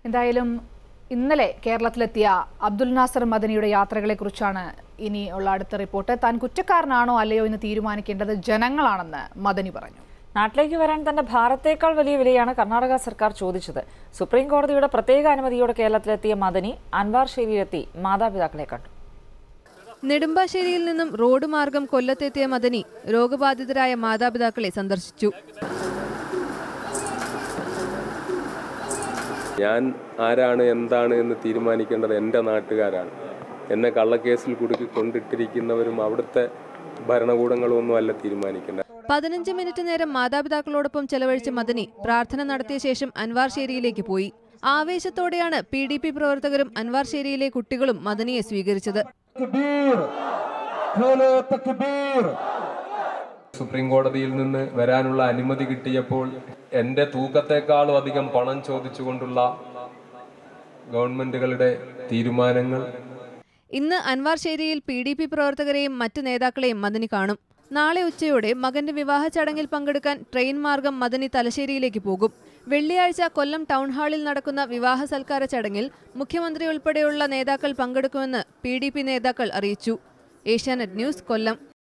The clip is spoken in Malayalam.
എന്തായാലും ഇന്നലെ കേരളത്തിലെത്തിയ അബ്ദുൽ നാസർ മദനിയുടെ യാത്രകളെക്കുറിച്ചാണ് ഇനി ഉള്ള അടുത്ത റിപ്പോർട്ട് താൻ കുറ്റക്കാരനാണോ അല്ലയോ എന്ന് തീരുമാനിക്കേണ്ടത് ജനങ്ങളാണെന്ന് മദനി പറഞ്ഞു നാട്ടിലേക്ക് വരാൻ തന്റെ ഭാരത്തേക്കാൾ വലിയ വിലയാണ് കർണാടക സർക്കാർ ചോദിച്ചത് സുപ്രീം കോടതിയുടെ പ്രത്യേക അനുമതിയോടെ കേരളത്തിലെത്തിയ മദനി അൻവാർ ഷേരിയിലെത്തി മാതാപിതാക്കളെ കണ്ടു നെടുമ്പാശ്ശേരിയിൽ നിന്നും റോഡ് മാർഗം കൊല്ലത്തെത്തിയ മദനി രോഗബാധിതരായ മാതാപിതാക്കളെ സന്ദർശിച്ചു ഞാൻ ആരാണ് എന്താണ് എന്ന് തീരുമാനിക്കേണ്ടത് എൻ്റെ നാട്ടുകാരാണ് എന്നെ കള്ളക്കേസിൽ കുടുക്കി കൊണ്ടിട്ടിരിക്കുന്നവരും അവിടുത്തെ ഭരണകൂടങ്ങളും ഒന്നും അല്ല തീരുമാനിക്കേണ്ടത് പതിനഞ്ച് മിനിറ്റ് നേരം മാതാപിതാക്കളോടൊപ്പം ചെലവഴിച്ച മദനി പ്രാർത്ഥന നടത്തിയ ശേഷം അൻവാർ ശേരിയിലേക്ക് പോയി ആവേശത്തോടെയാണ് പി ഡി പി പ്രവർത്തകരും അൻവാർ ശേരിയിലെ കുട്ടികളും മദനിയെ സ്വീകരിച്ചത് तकबीर खेले तकबीर സുപ്രീം കോടതിയിൽ നിന്ന് വരാനുള്ള അനുമതി കിട്ടിയപ്പോൾ എൻ്റെ തൂക്കത്തെക്കാളും അധികം പണം ചോദിച്ചുകൊണ്ടുള്ള ഗവൺമെന്റുകളുടെ തീരുമാനങ്ങൾ ഇന്ന് അൻവാർ ശേരിയിൽ പി ഡി പി പ്രവർത്തകരെയും മറ്റ് നേതാക്കളെയും മദനി കാണും നാളെ ഉച്ചയോടെ മകന്റെ വിവാഹ ചടങ്ങിൽ പങ്കെടുക്കാൻ ട്രെയിൻ മാർഗം മദനി തലശ്ശേരിയിലേക്ക് പോകും വെള്ളിയാഴ്ച കൊല്ലം ടൗൺ ഹാളിൽ നടക്കുന്ന വിവാഹ സൽക്കാര ചടങ്ങിൽ മുഖ്യമന്ത്രി ഉൾപ്പെടെയുള്ള നേതാക്കൾ പങ്കെടുക്കുമെന്ന് പി ഡി പി നേതാക്കൾ അറിയിച്ചു ഏഷ്യാനെറ്റ് ന്യൂസ് കൊല്ലം